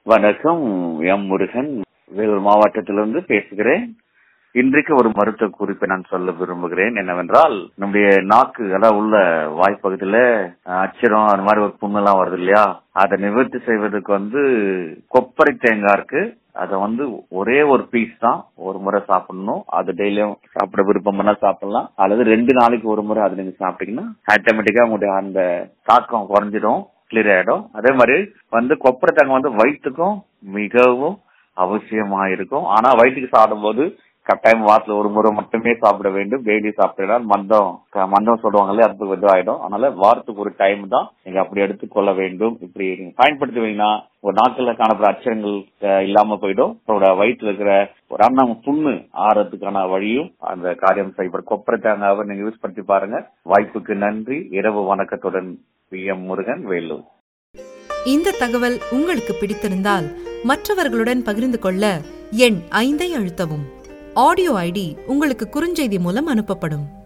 வணக்கம் எம் முருகன் வேலூர் மாவட்டத்திலிருந்து பேசுகிறேன் இன்றைக்கு ஒரு மருத்துவ குறிப்பை நான் சொல்ல விரும்புகிறேன் என்னவென்றால் நம்முடைய நாக்கு அதாவது உள்ள வாய்ப்பகுதியில அஹ், அச்சிரம் அந்த மாதிரி ஒரு புண்ணெல்லாம் வருது இல்லையா அதை நிவர்த்தி செய்வதற்கு வந்து கொப்பரை தேங்காய் இருக்கு அதை வந்து ஒரே ஒரு பீஸ் தான் ஒரு முறை சாப்பிடணும் அது டெய்லியும் சாப்பிட விருப்பம்னா சாப்பிடலாம் அல்லது ரெண்டு நாளைக்கு ஒரு முறை அது நீங்க சாப்பிட்டீங்கன்னா ஆட்டோமேட்டிக்கா உங்களுடைய அந்த தாக்கம் குறைஞ்சிடும் கிளியர் ஆயிடும் அதே மாதிரி வந்து கொப்பரை தேங்காய் வந்து வயிற்றுக்கும் மிகவும் அவசியமா இருக்கும் ஆனா வயிற்றுக்கு சாப்பிடும்போது கட்டாயம் வாரத்துல ஒரு முறை மட்டுமே சாப்பிட வேண்டும் டெய்லி சாப்பிட்டால் மந்தம் க- மந்தம் சொல்லுவாங்கல்ல அது இது ஆயிடும் அதனால வாரத்துக்கு ஒரு டைம் தான் நீங்க அப்படி எடுத்துக்கொள்ள வேண்டும் இப்படி நீங்க பயன்படுத்துவீங்கன்னா ஒரு நாட்கள்ல காணப்படுற அச்சரங்கள் அஹ், இல்லாம போயிடும் உங்களோட வயிற்றுல இருக்கிற ஒரு அண்ணம் புண்ணு ஆறதுக்கான வழியும் அந்த காரியம் செய்யப்படும் கொப்பரை தேங்காவை நீங்க யூஸ் பண்ணி பாருங்க வாய்ப்புக்கு நன்றி இரவு வணக்கத்துடன் பி எம் முருகன் வேலூர் இந்த தகவல் உங்களுக்கு பிடித்திருந்தால் மற்றவர்களுடன் பகிர்ந்து கொள்ள எண் ஐந்தை அழுத்தவும் ஆடியோ ஐடி உங்களுக்கு குறுஞ்செய்தி மூலம் அனுப்பப்படும்